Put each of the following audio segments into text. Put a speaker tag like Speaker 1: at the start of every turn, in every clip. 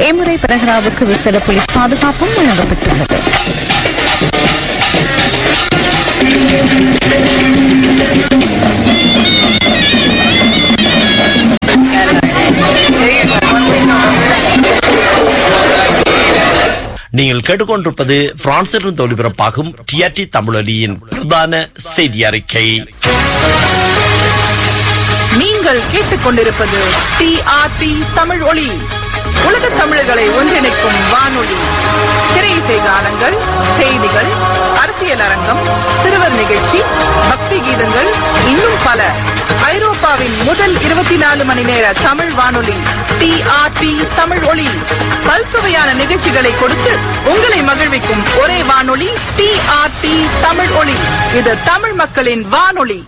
Speaker 1: எம்முறை பெரஹராவுக்கு விசேட போலீஸ் பாதுகாப்பும் வழங்கப்பட்டுள்ளது
Speaker 2: நீங்கள் கேட்டுக்கொண்டிருப்பது பிரான்சிலிருந்து ஒளிபரப்பாகும் டிஆர்டி தமிழொலியின் பிரதான செய்தி அறிக்கை
Speaker 3: நீங்கள் கேட்டுக்கொண்டிருப்பது டிஆர்டி தமிழ் ஒளி உலக தமிழர்களை ஒன்றிணைக்கும் வானொலி திரையிசை கானங்கள் செய்திகள் அரசியல் அரங்கம் சிறுவர் நிகழ்ச்சி பக்தி கீதங்கள் இன்னும் பல ஐரோப்பாவின் முதல் இருபத்தி நாலு மணி நேர தமிழ் வானொலி டிஆர்டி தமிழ் ஒளி பல்சுவையான நிகழ்ச்சிகளை கொடுத்து உங்களை மகிழ்விக்கும் ஒரே வானொலி டிஆர்டி தமிழ் ஒளி இது தமிழ் மக்களின் வானொலி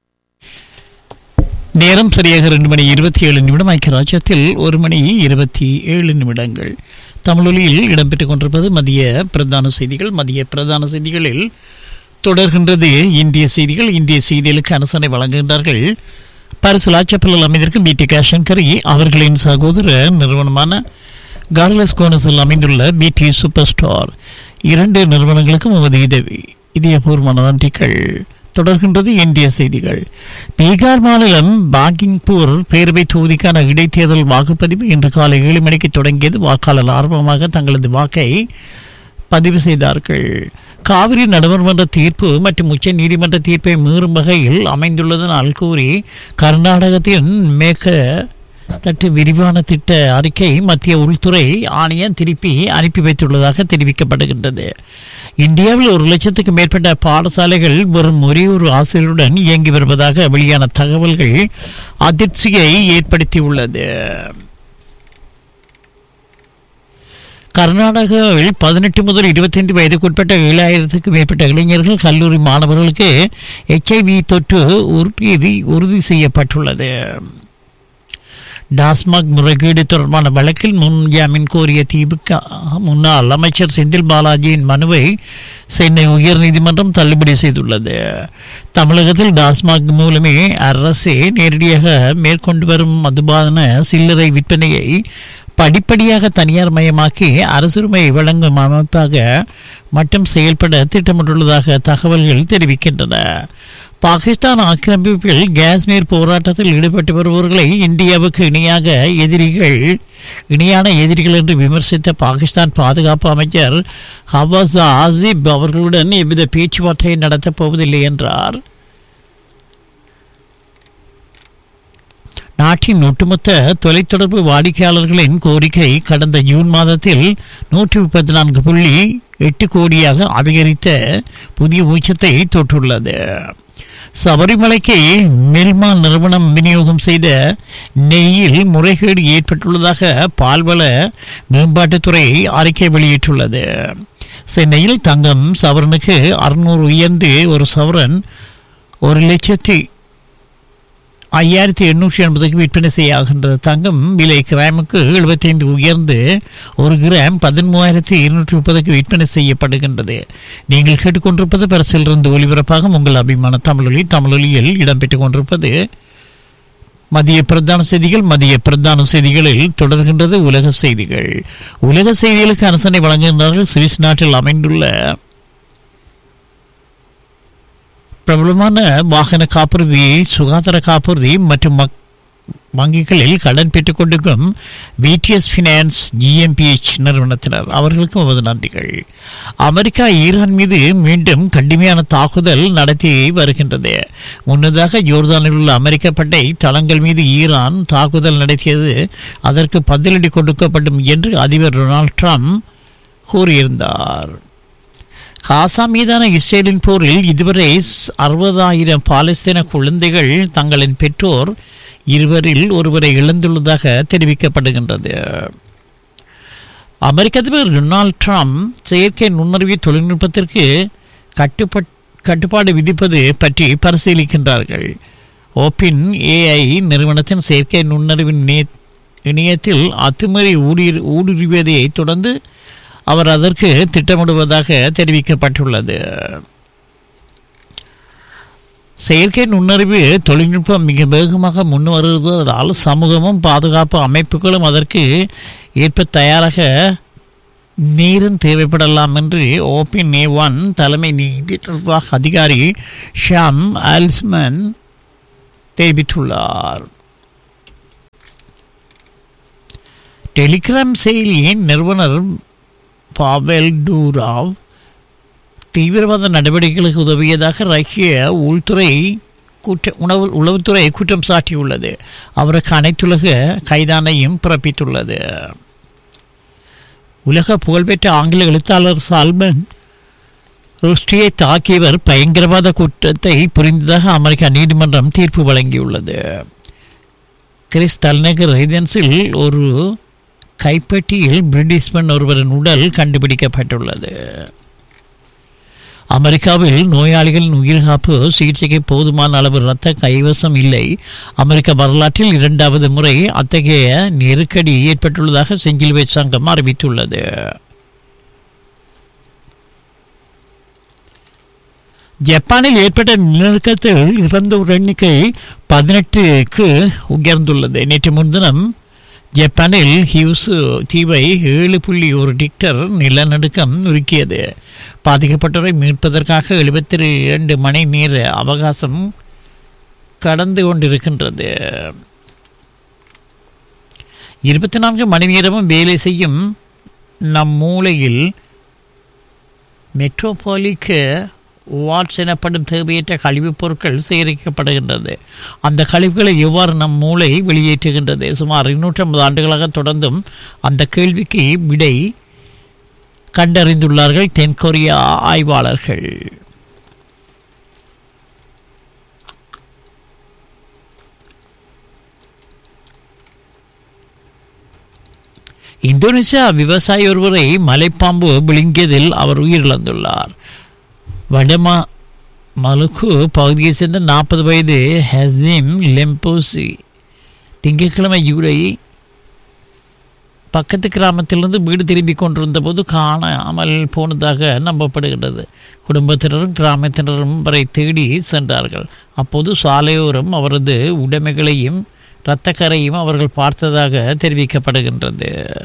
Speaker 4: நேரம் சரியாக ரெண்டு மணி இருபத்தி ஏழு நிமிடம் ஐக்கிய ராஜ்யத்தில் ஒரு மணி இருபத்தி ஏழு நிமிடங்கள் தமிழொலியில் இடம்பெற்றுக் கொண்டிருப்பது மதிய பிரதான செய்திகள் மதிய பிரதான செய்திகளில் தொடர்கின்றது இந்திய செய்திகள் இந்திய செய்திகளுக்கு அனுசரணை வழங்குகின்றார்கள் பாரிஸ் லாச்சப்பலில் அமைந்திருக்கும் பிடி கேஷங்கரி அவர்களின் சகோதர நிறுவனமான கார்லஸ் கோனஸில் அமைந்துள்ள பிடி சூப்பர் ஸ்டோர் இரண்டு நிறுவனங்களுக்கும் உமது இதவி இதயபூர்வமான நன்றிகள் தொடர்கின்றது இந்திய செய்திகள் பீகார் மாநிலம் பாகிங்பூர் பேரவை தொகுதிக்கான இடைத்தேர்தல் வாக்குப்பதிவு இன்று காலை ஏழு மணிக்கு தொடங்கியது வாக்காளர் ஆர்வமாக தங்களது வாக்கை பதிவு செய்தார்கள் காவிரி நடுவர்மன்ற தீர்ப்பு மற்றும் உச்ச நீதிமன்ற தீர்ப்பை மீறும் வகையில் அமைந்துள்ளதனால் கூறி கர்நாடகத்தின் மேக தட்டு விரிவான திட்ட அறிக்கை மத்திய உள்துறை ஆணையம் திருப்பி அனுப்பி வைத்துள்ளதாக தெரிவிக்கப்படுகின்றது இந்தியாவில் ஒரு லட்சத்துக்கு மேற்பட்ட பாடசாலைகள் வெறும் ஒரே ஒரு ஆசிரியருடன் இயங்கி வருவதாக வெளியான தகவல்கள் அதிர்ச்சியை ஏற்படுத்தியுள்ளது கர்நாடகாவில் பதினெட்டு முதல் இருபத்தைந்து வயதுக்குட்பட்ட ஏழாயிரத்துக்கு மேற்பட்ட இளைஞர்கள் கல்லூரி மாணவர்களுக்கு எச்ஐவி தொற்று உறுதி உறுதி செய்யப்பட்டுள்ளது டாஸ்மாக் முறைகேடு தொடர்பான வழக்கில் முன் ஜாமீன் கோரிய திமுக முன்னாள் அமைச்சர் செந்தில் பாலாஜியின் மனுவை சென்னை உயர்நீதிமன்றம் தள்ளுபடி செய்துள்ளது தமிழகத்தில் டாஸ்மாக் மூலமே அரசே நேரடியாக மேற்கொண்டு வரும் மதுபான சில்லறை விற்பனையை படிப்படியாக தனியார் மயமாக்கி அரசுரிமை வழங்கும் அமைப்பாக மட்டும் செயல்பட திட்டமிட்டுள்ளதாக தகவல்கள் தெரிவிக்கின்றன பாகிஸ்தான் ஆக்கிரமிப்பில் காஷ்மீர் போராட்டத்தில் ஈடுபட்டு வருபவர்களை இந்தியாவுக்கு இணையாக எதிரிகள் இணையான எதிரிகள் என்று விமர்சித்த பாகிஸ்தான் பாதுகாப்பு அமைச்சர் ஹவாஸ் ஆசிப் அவர்களுடன் எவ்வித பேச்சுவார்த்தையை நடத்தப் போவதில்லை என்றார் நாட்டின் ஒட்டுமொத்த தொலைத்தொடர்பு வாடிக்கையாளர்களின் கோரிக்கை கடந்த ஜூன் மாதத்தில் நூற்றி முப்பத்தி நான்கு புள்ளி எட்டு கோடியாக அதிகரித்த புதிய உச்சத்தை தொட்டுள்ளது சபரிமலைக்கு மில்மா நிறுவனம் விநியோகம் செய்த நெய்யில் முறைகேடு ஏற்பட்டுள்ளதாக பால்வள மேம்பாட்டுத்துறை அறிக்கை வெளியிட்டுள்ளது சென்னையில் தங்கம் சவரனுக்கு அறுநூறு உயர்ந்து ஒரு சவரன் ஒரு லட்சத்தி ஐயாயிரத்தி எண்ணூற்றி எண்பதுக்கு விற்பனை செய்யாகின்றது தங்கம் விலை கிராமுக்கு எழுபத்தைந்து உயர்ந்து ஒரு கிராம் பதிமூவாயிரத்தி இருநூற்றி முப்பதுக்கு விற்பனை செய்யப்படுகின்றது நீங்கள் கேட்டுக்கொண்டிருப்பது பரிசிலிருந்து ஒலிபரப்பாக உங்கள் அபிமான தமிழொலி தமிழொலியில் இடம்பெற்றுக் கொண்டிருப்பது மதிய பிரதான செய்திகள் மதிய பிரதான செய்திகளில் தொடர்கின்றது உலக செய்திகள் உலக செய்திகளுக்கு அனுசரணை வழங்குகின்றார்கள் சுவிஸ் நாட்டில் அமைந்துள்ள பிரபலமான வாகன காப்புறுதி சுகாதார காப்புறுதி மற்றும் மக்- வங்கிகளில் கடன் பெற்றுக் கொண்டிருக்கும் விடிஎஸ் ஃபினான்ஸ் ஜிஎம்பிஎச் நிறுவனத்தினர் அவர்களுக்கும் நமது நன்றிகள் அமெரிக்கா ஈரான் மீது மீண்டும் கடுமையான தாக்குதல் நடத்தி வருகின்றது முன்னதாக ஜோர்தானில் உள்ள அமெரிக்க படை தளங்கள் மீது ஈரான் தாக்குதல் நடத்தியது அதற்கு பதிலடி கொடுக்கப்படும் என்று அதிபர் டொனால்ட் ட்ரம்ப் கூறியிருந்தார் காசா மீதான இஸ்ரேலின் போரில் இதுவரை அறுபதாயிரம் பாலஸ்தீன குழந்தைகள் தங்களின் பெற்றோர் இருவரில் ஒருவரை இழந்துள்ளதாக தெரிவிக்கப்படுகின்றது அமெரிக்க அதிபர் டொனால்ட் ட்ரம்ப் செயற்கை நுண்ணறிவு தொழில்நுட்பத்திற்கு கட்டுப்பட் கட்டுப்பாடு விதிப்பது பற்றி பரிசீலிக்கின்றார்கள் ஓப்பின் ஏஐ நிறுவனத்தின் செயற்கை நுண்ணறிவின் இணைய- இணையத்தில் அத்துமீறி ஊடுரு ஊடுருவியதை தொடர்ந்து அவர் அதற்கு திட்டமிடுவதாக தெரிவிக்கப்பட்டுள்ளது செயற்கை நுண்ணறிவு தொழில்நுட்பம் மிக வேகமாக முன்வருவதால் சமூகமும் பாதுகாப்பு அமைப்புகளும் அதற்கு ஏற்ப தயாராக நேரம் தேவைப்படலாம் என்று ஓபின் ஏ ஒன் தலைமை நீதி நிர்வாக அதிகாரி ஷாம் ஆல்ஸ்மன் தெரிவித்துள்ளார் டெலிகிராம் செயலியின் நிறுவனர் பாவெல் டூராவ் தீவிரவாத நடவடிக்கைகளுக்கு உதவியதாக ரஷ்ய உள்துறை குற்ற உணவு உளவுத்துறை குற்றம் சாட்டியுள்ளது அவருக்கு அனைத்துலக கைதானையும் பிறப்பித்துள்ளது உலக புகழ்பெற்ற ஆங்கில எழுத்தாளர் சால்மன் ருஷ்டியை தாக்கியவர் பயங்கரவாத குற்றத்தை புரிந்ததாக அமெரிக்க நீதிமன்றம் தீர்ப்பு வழங்கியுள்ளது கிறிஸ் தலைநகர் ரெசிடென்ஸில் ஒரு கைப்பெட்டியில் பிரிட்டிஷ் பெண் ஒருவரின் உடல் கண்டுபிடிக்கப்பட்டுள்ளது அமெரிக்காவில் நோயாளிகளின் உயிர்காப்பு சிகிச்சைக்கு போதுமான அளவு இரத்த கைவசம் இல்லை அமெரிக்க வரலாற்றில் இரண்டாவது முறை அத்தகைய நெருக்கடி ஏற்பட்டுள்ளதாக செஞ்சிலுவை சங்கம் அறிவித்துள்ளது ஜப்பானில் ஏற்பட்ட நிலநடுக்கத்தில் இறந்தோர் எண்ணிக்கை பதினெட்டுக்கு உயர்ந்துள்ளது நேற்று முன்தினம் ஜப்பானில் ஹியூசு தீவை ஏழு புள்ளி ஒரு டிக்டர் நிலநடுக்கம் உருக்கியது பாதிக்கப்பட்டவரை மீட்பதற்காக எழுபத்தி இரண்டு மணி நேர அவகாசம் கடந்து கொண்டிருக்கின்றது இருபத்தி நான்கு மணி நேரமும் வேலை செய்யும் நம் மூளையில் மெட்ரோபாலிக் வாட்ஸ் எனப்படும் தேவையற்ற கழிவுப் பொருட்கள் சேகரிக்கப்படுகின்றது அந்த கழிவுகளை எவ்வாறு நம் மூளை வெளியேற்றுகின்றது சுமார் இருநூற்றம்பது ஆண்டுகளாக தொடர்ந்தும் அந்த கேள்விக்கு விடை கண்டறிந்துள்ளார்கள் தென்கொரியா ஆய்வாளர்கள் இந்தோனேசியா விவசாயி ஒருவரை மலைப்பாம்பு விழுங்கியதில் அவர் உயிரிழந்துள்ளார் வடமா மலுக்கு பகுதியைச் சேர்ந்த நாற்பது வயது ஹசீம் லெம்போசி திங்கட்கிழமை ஜூலை பக்கத்து கிராமத்திலிருந்து வீடு திரும்பி கொண்டிருந்த போது காணாமல் போனதாக நம்பப்படுகிறது குடும்பத்தினரும் கிராமத்தினரும் வரை தேடி சென்றார்கள் அப்போது சாலையோரம் அவரது உடைமைகளையும் இரத்தக்கரையும் அவர்கள் பார்த்ததாக தெரிவிக்கப்படுகின்றது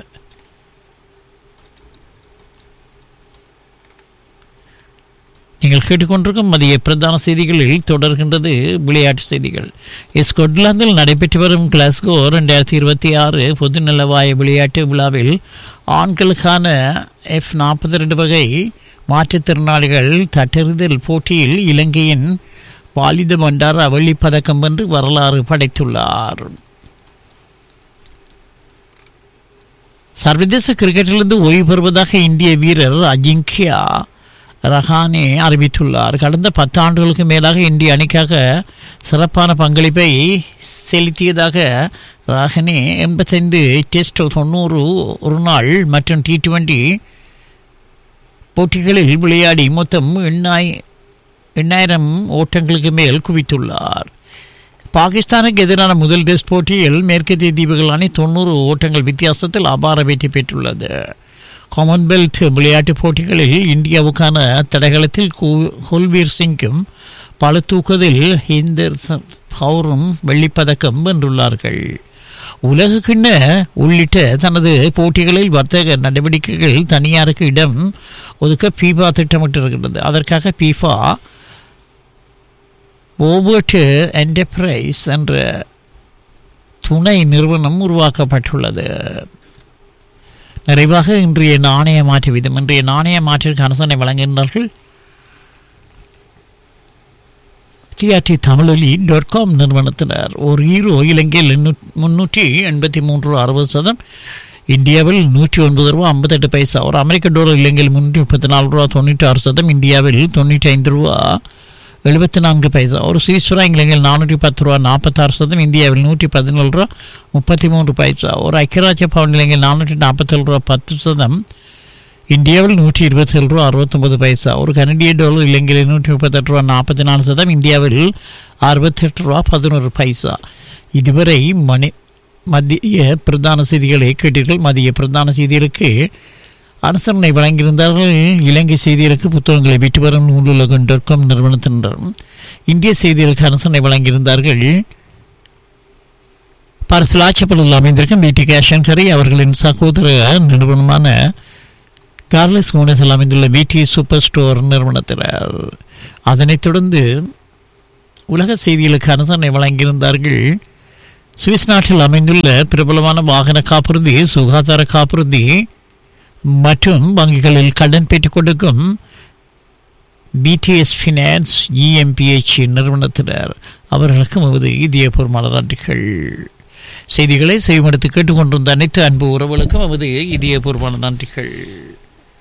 Speaker 4: நீங்கள் கேட்டுக்கொண்டிருக்கும் மதிய பிரதான செய்திகளில் தொடர்கின்றது விளையாட்டு செய்திகள் ஸ்கொட்லாந்தில் நடைபெற்று வரும் கிளாஸ்கோ ரெண்டாயிரத்தி இருபத்தி ஆறு பொதுநலவாய விளையாட்டு விழாவில் ஆண்களுக்கான எஃப் நாற்பத்தி ரெண்டு வகை மாற்றுத்திறனாளிகள் தட்டெறிதல் போட்டியில் இலங்கையின் பாலித பண்டார வெள்ளிப் பதக்கம் வென்று வரலாறு படைத்துள்ளார் சர்வதேச கிரிக்கெட்டிலிருந்து ஓய்வு பெறுவதாக இந்திய வீரர் அஜிங்கியா ரஹானே அறிவித்துள்ளார் கடந்த பத்து ஆண்டுகளுக்கு மேலாக இந்திய அணிக்காக சிறப்பான பங்களிப்பை செலுத்தியதாக ரஹனே எண்பத்தைந்து டெஸ்ட் தொண்ணூறு ஒரு நாள் மற்றும் டி டுவெண்டி போட்டிகளில் விளையாடி மொத்தம் எண்ணாய் எண்ணாயிரம் ஓட்டங்களுக்கு மேல் குவித்துள்ளார் பாகிஸ்தானுக்கு எதிரான முதல் டெஸ்ட் போட்டியில் மேற்கத்திய தீவுகள் அணி தொண்ணூறு ஓட்டங்கள் வித்தியாசத்தில் அபார வெற்றி பெற்றுள்ளது காமன்வெல்த் விளையாட்டுப் போட்டிகளில் இந்தியாவுக்கான தடகளத்தில் கொல்வீர் சிங்கும் பளு தூக்குவதில் ஹிந்தர் கவுரும் வெள்ளிப்பதக்கம் வென்றுள்ளார்கள் உலக கிண்ண உள்ளிட்ட தனது போட்டிகளில் வர்த்தக நடவடிக்கைகள் தனியாருக்கு இடம் ஒதுக்க பீஃபா திட்டமிட்டிருக்கிறது அதற்காக பீஃபா ஓவர்ட் என்டர்பிரைஸ் என்ற துணை நிறுவனம் உருவாக்கப்பட்டுள்ளது நிறைவாக இன்றைய நாணய மாற்று வீதம் இன்றைய நாணய மாற்றிற்கு அரசனை வழங்குகின்றார்கள் டிஆர்டி தமிழொலி டாட் காம் நிறுவனத்தினர் ஒரு ஈரோ இலங்கையில் முன்னூற்றி எண்பத்தி மூன்று அறுபது சதம் இந்தியாவில் நூற்றி ஒன்பது ரூபா ஐம்பத்தெட்டு பைசா ஒரு அமெரிக்க டாலர் இலங்கையில் முன்னூற்றி முப்பத்தி நாலு ரூபா தொண்ணூற்றி ஆறு சதம் இந்தியாவில் தொண்ணூற்றி ஐந்து ரூபா எழுபத்தி நான்கு பைசா ஒரு சீஸ்வரா இலங்கையில் நானூற்றி பத்து ரூபா நாற்பத்தாறு சதம் இந்தியாவில் நூற்றி பதினேழு ரூபா முப்பத்தி மூன்று பைசா ஒரு ஐக்கியராஜ்ய பவுன் இலங்கையில் நானூற்றி நாற்பத்தேழு ரூபா பத்து சதம் இந்தியாவில் நூற்றி இருபத்தேழு ரூபா அறுபத்தொம்பது பைசா ஒரு கனடிய டாலர் இலங்கையில் நூற்றி முப்பத்தெட்டு ரூபா நாற்பத்தி நாலு சதம் இந்தியாவில் அறுபத்தெட்டு ரூபா பதினோரு பைசா இதுவரை மணி மத்திய பிரதான செய்திகளை கேட்டீர்கள் மதிய பிரதான செய்திகளுக்கு அரசனை வழங்கியிருந்தார்கள் இலங்கை செய்திகளுக்கு புத்தகங்களை விட்டு வரும் நூலுலகம் டாட் காம் நிறுவனத்தினரும் இந்திய செய்திகளுக்கு அரசனை வழங்கியிருந்தார்கள் பரசலாச்சப்பலில் அமைந்திருக்கும் பிடி கேஷன்கரை அவர்களின் சகோதர நிறுவனமான கார்லஸ் மோனஸில் அமைந்துள்ள பிடி சூப்பர் ஸ்டோர் நிறுவனத்தினர் அதனைத் தொடர்ந்து உலக செய்திகளுக்கு அரசனை வழங்கியிருந்தார்கள் சுவிஸ் நாட்டில் அமைந்துள்ள பிரபலமான வாகன காப்புறுதி சுகாதார காப்புறுதி மற்றும் வங்கிகளில் கடன் பெற்றுக் கொடுக்கும் பிடிஎஸ் ஃபினான்ஸ் இஎம்பிஹெச் நிறுவனத்தினர் அவர்களுக்கு நமது இதயபூர்வமான நன்றிகள் செய்திகளை செய்யுமெடுத்து கேட்டுக்கொண்டிருந்த அனைத்து அன்பு உறவுகளுக்கும் நமது இதயபூர்வமான நன்றிகள்